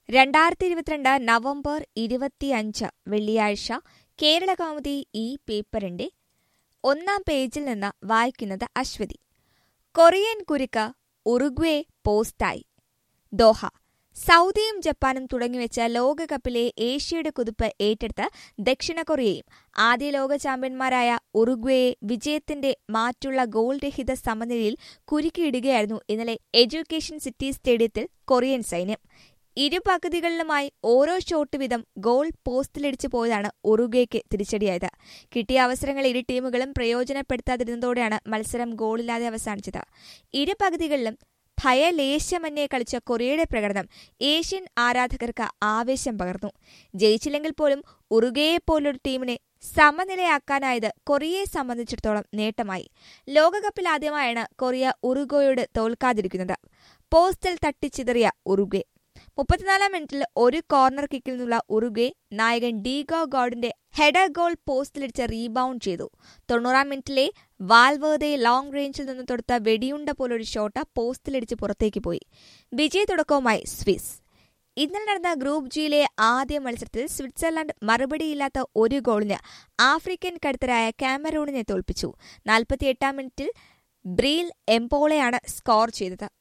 രണ്ടായിരത്തി ഇരുപത്തിരണ്ട് നവംബർ ഇരുപത്തിയഞ്ച് വെള്ളിയാഴ്ച കേരള കൗമുദി ഈ പേപ്പറിന്റെ ഒന്നാം പേജിൽ നിന്ന് വായിക്കുന്നത് അശ്വതി കൊറിയൻ കുരുക്ക് ഉറുഗ്വേ പോസ്റ്റായി ദോഹ സൗദിയും ജപ്പാനും തുടങ്ങിവെച്ച ലോകകപ്പിലെ ഏഷ്യയുടെ കുതിപ്പ് ഏറ്റെടുത്ത് ദക്ഷിണ കൊറിയയും ആദ്യ ലോക ചാമ്പ്യന്മാരായ ഉറുഗ്വേയെ വിജയത്തിന്റെ മാറ്റുള്ള ഗോൾ രഹിത സമനിലയിൽ കുരുക്കിയിടുകയായിരുന്നു ഇന്നലെ എഡ്യൂക്കേഷൻ സിറ്റി സ്റ്റേഡിയത്തിൽ കൊറിയൻ സൈന്യം ഇരു പകുതികളിലുമായി ഓരോ ഷോട്ട് വീതം ഗോൾ പോസ്റ്റിലിടിച്ചു പോയതാണ് ഉറുഗ്വേക്ക് തിരിച്ചടിയായത് കിട്ടിയ അവസരങ്ങൾ ഇരു ടീമുകളും പ്രയോജനപ്പെടുത്താതിരുന്നതോടെയാണ് മത്സരം ഗോളില്ലാതെ അവസാനിച്ചത് ഇരു പകുതികളിലും ഭയലേശമന്യേ കളിച്ച കൊറിയയുടെ പ്രകടനം ഏഷ്യൻ ആരാധകർക്ക് ആവേശം പകർന്നു ജയിച്ചില്ലെങ്കിൽ പോലും ഉറുഗയെ പോലൊരു ടീമിനെ സമനിലയാക്കാനായത് കൊറിയയെ സംബന്ധിച്ചിടത്തോളം നേട്ടമായി ലോകകപ്പിൽ ആദ്യമായാണ് കൊറിയ ഉറുഗോയോട് തോൽക്കാതിരിക്കുന്നത് പോസ്റ്റിൽ തട്ടിച്ചിതറിയ ഉറുഗ്വേ മുപ്പത്തിനാലാം മിനിറ്റിൽ ഒരു കോർണർ കിക്കിൽ നിന്നുള്ള ഉറുഗ്വേ നായകൻ ഡീഗോ ഗോഡിന്റെ ഹെഡർ ഗോൾ പോസ്റ്റിലിടിച്ച് റീബൗണ്ട് ചെയ്തു തൊണ്ണൂറാം മിനിറ്റിലെ വാൽവേർദെ ലോങ് റേഞ്ചിൽ നിന്ന് തൊടുത്ത വെടിയുണ്ട പോലൊരു ഷോട്ട് പോസ്റ്റിലിടിച്ച് പുറത്തേക്ക് പോയി വിജയ തുടക്കവുമായി സ്വിസ് ഇന്നലെ നടന്ന ഗ്രൂപ്പ് ജിയിലെ ആദ്യ മത്സരത്തിൽ സ്വിറ്റ്സർലൻഡ് മറുപടിയില്ലാത്ത ഒരു ഗോളിന് ആഫ്രിക്കൻ കരുത്തരായ കാമറൂണിനെ തോൽപ്പിച്ചു നാൽപ്പത്തിയെട്ടാം മിനിറ്റിൽ ബ്രീൽ എംപോളയാണ് സ്കോർ ചെയ്തത്